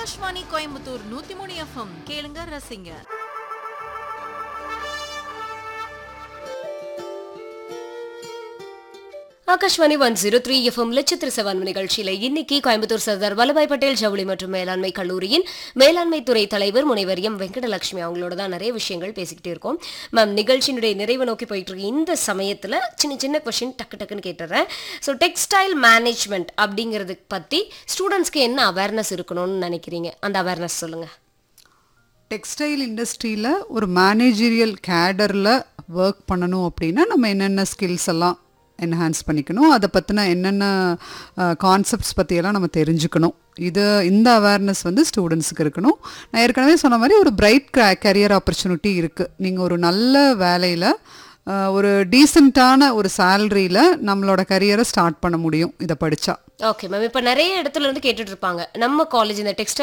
ஆகாஷ்வாணி கோயம்புத்தூர் நூத்தி மூணு எஃப்எம் கேளுங்க ரசிங்க Akashvani one zero three FM லட்சத்திர செவன் நிகழ்ச்சியில இன்னைக்கு கோயம்புத்தூர் சர்தார் வல்லபாய் பட்டேல் ஜவுளி மற்றும் மேலாண்மை கல்லூரியின் மேலாண்மை துறை தலைவர் முனைவர் எம் வெங்கடலட்சுமி அவங்களோட தான் நிறைய விஷயங்கள் பேசிக்கிட்டே இருக்கோம் மேம் நிகழ்ச்சியினுடைய நிறைவு நோக்கி போயிட்டு இருக்கு இந்த சமயத்துல சின்ன சின்ன கொஸ்டின் டக்கு டக்குன்னு கேட்டுறேன் ஸோ டெக்ஸ்டைல் மேனேஜ்மெண்ட் அப்படிங்கிறது பத்தி ஸ்டூடெண்ட்ஸ்க்கு என்ன அவேர்னஸ் இருக்கணும்னு நினைக்கிறீங்க அந்த அவேர்னஸ் சொல்லுங்க டெக்ஸ்டைல் இண்டஸ்ட்ரியில் ஒரு மேனேஜரியல் கேடரில் ஒர்க் பண்ணணும் அப்படின்னா நம்ம என்னென்ன ஸ்கில்ஸ் எல்லாம் என்ஹான்ஸ் பண்ணிக்கணும் அதை பற்றின என்னென்ன கான்செப்ட்ஸ் பற்றியெல்லாம் நம்ம தெரிஞ்சுக்கணும் இது இந்த அவேர்னஸ் வந்து ஸ்டூடெண்ட்ஸுக்கு இருக்கணும் நான் ஏற்கனவே சொன்ன மாதிரி ஒரு பிரைட் கரியர் ஆப்பர்ச்சுனிட்டி இருக்குது நீங்கள் ஒரு நல்ல வேலையில் ஒரு டீசெண்டான ஒரு சேலரியில் நம்மளோட கரியரை ஸ்டார்ட் பண்ண முடியும் இதை படித்தா ஓகே மேம் இப்போ நிறைய இடத்துல இருந்து கேட்டுட்டு இருப்பாங்க நம்ம காலேஜ் இந்த டெக்ஸ்டைல்